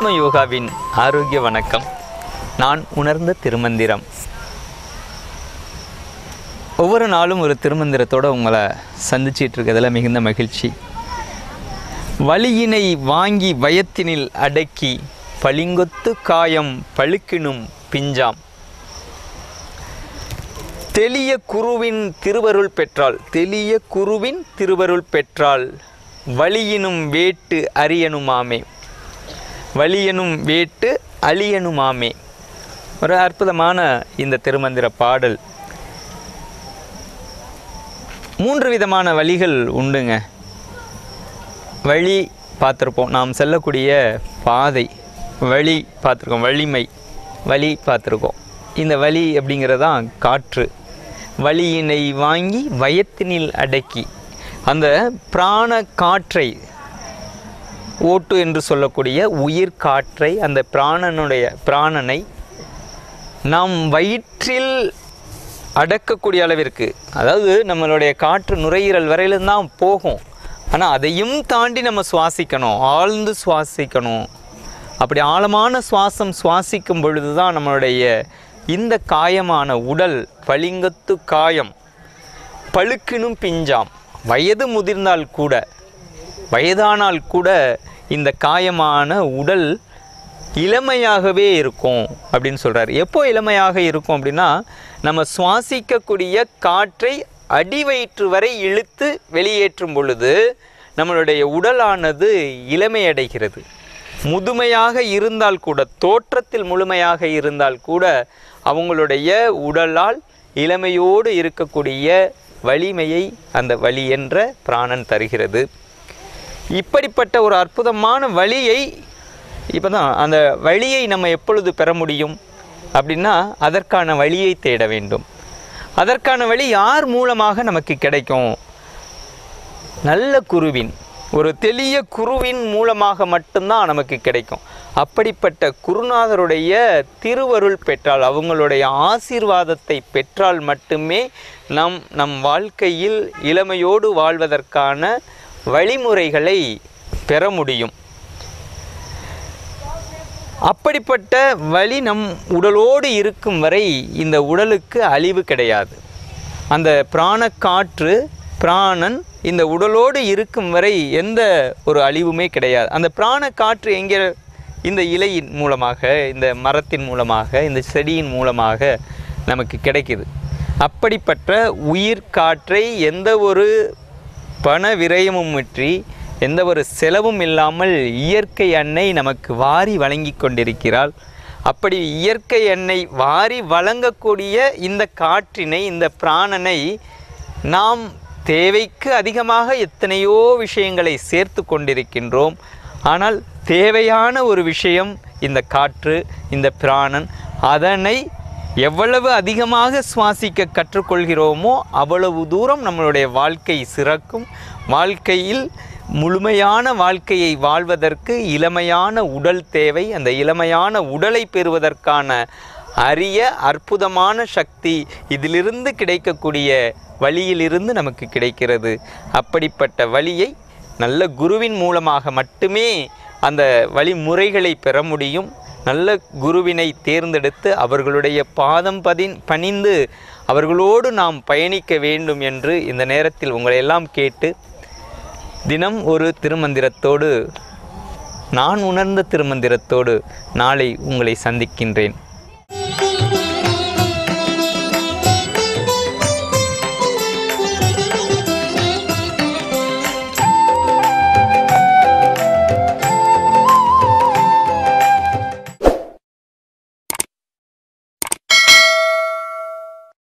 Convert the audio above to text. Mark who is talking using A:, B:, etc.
A: ஆத்ம யோகாவின் ஆரோக்கிய வணக்கம் நான் உணர்ந்த திருமந்திரம் ஒவ்வொரு நாளும் ஒரு திருமந்திரத்தோட உங்களை சந்திச்சிட்டு இருக்கிறதுல மிகுந்த மகிழ்ச்சி வலியினை வாங்கி வயத்தினில் அடக்கி பளிங்கொத்து காயம் பழுக்கினும் பிஞ்சாம் தெளிய குருவின் திருவருள் பெற்றால் தெளிய குருவின் திருவருள் பெற்றால் வலியினும் வேட்டு அரியனுமாமே வலியனும் வேட்டு அழியனுமாமே ஒரு அற்புதமான இந்த திருமந்திர பாடல் மூன்று விதமான வழிகள் உண்டுங்க வழி பார்த்துருப்போம் நாம் செல்லக்கூடிய பாதை வழி பார்த்துருக்கோம் வலிமை வழி பார்த்துருக்கோம் இந்த வலி அப்படிங்கிறதான் காற்று வலியினை வாங்கி வயத்தினில் அடக்கி அந்த பிராண காற்றை ஓட்டு என்று சொல்லக்கூடிய உயிர் காற்றை அந்த பிராணனுடைய பிராணனை நாம் வயிற்றில் அடக்கக்கூடிய அளவிற்கு அதாவது நம்மளுடைய காற்று நுரையீரல் வரையிலும் தான் போகும் ஆனால் அதையும் தாண்டி நம்ம சுவாசிக்கணும் ஆழ்ந்து சுவாசிக்கணும் அப்படி ஆழமான சுவாசம் சுவாசிக்கும் பொழுது தான் நம்மளுடைய இந்த காயமான உடல் பளிங்கத்து காயம் பழுக்கினும் பிஞ்சாம் வயது முதிர்ந்தால் கூட வயதானால் கூட இந்த காயமான உடல் இளமையாகவே இருக்கும் அப்படின்னு சொல்கிறார் எப்போ இளமையாக இருக்கும் அப்படின்னா நம்ம சுவாசிக்கக்கூடிய காற்றை அடிவயிற்று வரை இழுத்து வெளியேற்றும் பொழுது நம்மளுடைய உடலானது இளமையடைகிறது முதுமையாக இருந்தால் கூட தோற்றத்தில் முழுமையாக இருந்தால் கூட அவங்களுடைய உடலால் இளமையோடு இருக்கக்கூடிய வலிமையை அந்த வலி என்ற பிராணன் தருகிறது இப்படிப்பட்ட ஒரு அற்புதமான வழியை இப்போ தான் அந்த வழியை நம்ம எப்பொழுது பெற முடியும் அப்படின்னா அதற்கான வழியை தேட வேண்டும் அதற்கான வழி யார் மூலமாக நமக்கு கிடைக்கும் நல்ல குருவின் ஒரு தெளிய குருவின் மூலமாக மட்டும்தான் நமக்கு கிடைக்கும் அப்படிப்பட்ட குருநாதருடைய திருவருள் பெற்றால் அவங்களுடைய ஆசீர்வாதத்தை பெற்றால் மட்டுமே நம் நம் வாழ்க்கையில் இளமையோடு வாழ்வதற்கான வழிமுறைகளை பெற முடியும் அப்படிப்பட்ட வழி நம் உடலோடு இருக்கும் வரை இந்த உடலுக்கு அழிவு கிடையாது அந்த பிராண காற்று பிராணன் இந்த உடலோடு இருக்கும் வரை எந்த ஒரு அழிவுமே கிடையாது அந்த பிராண காற்று எங்கே இந்த இலையின் மூலமாக இந்த மரத்தின் மூலமாக இந்த செடியின் மூலமாக நமக்கு கிடைக்குது அப்படிப்பட்ட உயிர் காற்றை எந்த ஒரு பண விரயமுமின்றி எந்த ஒரு செலவும் இல்லாமல் இயற்கை அன்னை நமக்கு வாரி வழங்கி கொண்டிருக்கிறாள் அப்படி இயற்கை எண்ணெய் வாரி வழங்கக்கூடிய இந்த காற்றினை இந்த பிராணனை நாம் தேவைக்கு அதிகமாக எத்தனையோ விஷயங்களை சேர்த்து கொண்டிருக்கின்றோம் ஆனால் தேவையான ஒரு விஷயம் இந்த காற்று இந்த பிராணன் அதனை எவ்வளவு அதிகமாக சுவாசிக்க கற்றுக்கொள்கிறோமோ அவ்வளவு தூரம் நம்மளுடைய வாழ்க்கை சிறக்கும் வாழ்க்கையில் முழுமையான வாழ்க்கையை வாழ்வதற்கு இளமையான உடல் தேவை அந்த இளமையான உடலை பெறுவதற்கான அரிய அற்புதமான சக்தி இதிலிருந்து கிடைக்கக்கூடிய வழியிலிருந்து நமக்கு கிடைக்கிறது அப்படிப்பட்ட வழியை நல்ல குருவின் மூலமாக மட்டுமே அந்த வழிமுறைகளை பெற முடியும் நல்ல குருவினை தேர்ந்தெடுத்து அவர்களுடைய பாதம் பதின் பணிந்து அவர்களோடு நாம் பயணிக்க வேண்டும் என்று இந்த நேரத்தில் உங்களை எல்லாம் கேட்டு தினம் ஒரு திருமந்திரத்தோடு நான் உணர்ந்த திருமந்திரத்தோடு நாளை உங்களை சந்திக்கின்றேன்